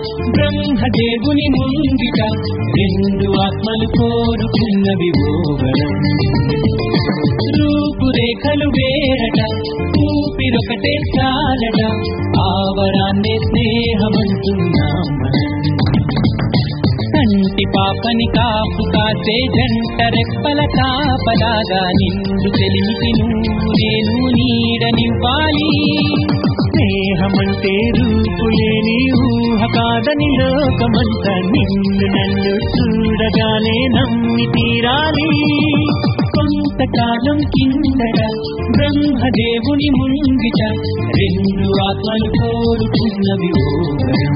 బ్రహ్మదేవుని ముంగిట రెండు ఆత్మలు కోరుకున్నవి ఓవరం రూపురేఖలు వేరట ఊపిరొకటే చాలట ఆవరాన్నే స్నేహమంటున్నాం మనం కంటి పాపని కాపు కాసే జంట రెప్పల కాపలాగా నిండు చెలిమికి నువ్వు నేను నీడనివ్వాలి స్నేహమంటే రూపులేని ఊహ కాదని లోకమంతా నిన్ను నన్ను చూడగానే నమ్మి తీరాలి కొంతకాలం కిందట బ్రహ్మదేవుని ముంగిట రెండు ఆత్మలు కోరుకున్నవి ఓవరం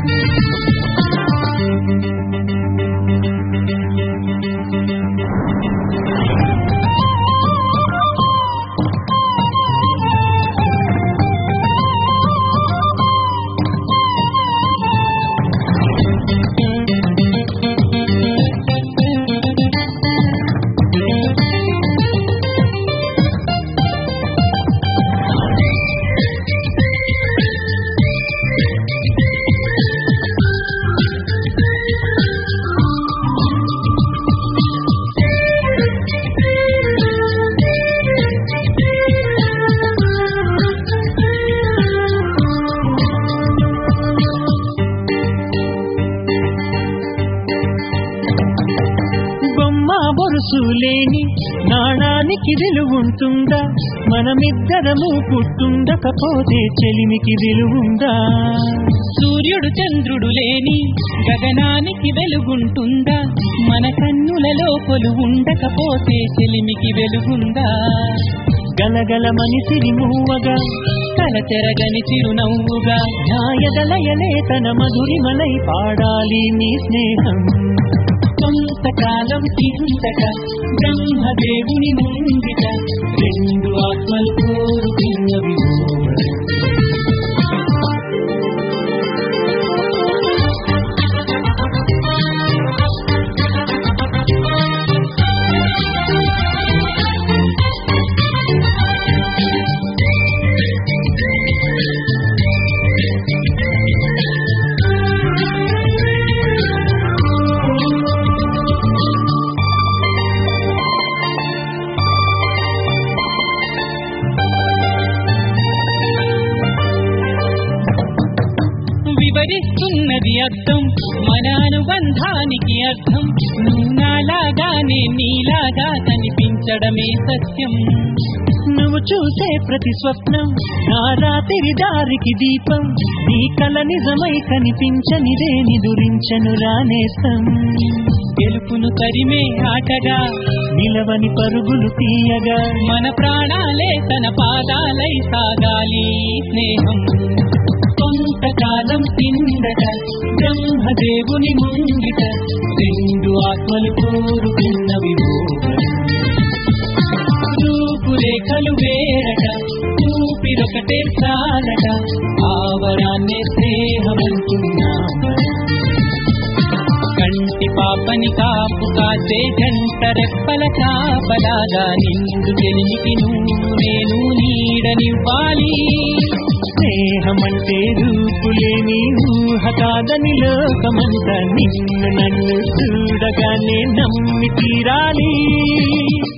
బొమ్మ బొరుసు లేని నాణానికి విలువుంటుందా మనమిద్దరము పుట్టుండకపోతే చెలిమికి విలువుందా సూర్యుడు చంద్రుడు లేని గగనానికి వెలుగుంటుందా మన కన్నులలో కొలు ఉండకపోతే చెలిమికి వెలుగుందా గలగల మనిసిరి మూవగా తలచెరగని చిరునవ్వుగా ఛాయదలయలే తన మధురిమలై పాడాలి నీ స్నేహం కొంతకాలం కిందట బ్రహ్మదేవుని ముంగిట రెండు ఆత్మలు కోరుకున్నవి ఓవరం. వివరిస్తున్నది అర్థం మన అనుబంధానికి అర్థం నువ్వు నాలాగానే నీలాగా కనిపించడమే సత్యం నువ్వు చూసే ప్రతి స్వప్నం నా రాత్రి దారికి దీపం నీ కల నిజమై కనిపించనిదే నిదురించను రానేస్తం గెలుపును తరిమే ఆటగా నిలవని పరుగులు తీయగా మన ప్రాణాలే తన పాదాలై సాగాలి ఈ స్నేహం కొంతకాలం కిందట బ్రహ్మదేవుని ముంగిట రెండు ఆత్మలు కోరుకున్నవి ఓవరం. రూపురేఖలు వేరట ఊపిరొకటే చాలట ఆవరాన్నే స్నేహమంటున్నాం కంటి పాపని కాపు కాసే జంట రెప్పల కాపలాగా నిండు చెలిమికి నువ్వు నేను నీడనివ్వాలి స్నేహమంటే రూపులేని ఊహ కాదని లోకమంతా నిన్ను నన్ను చూడగానే నమ్మి తీరాలి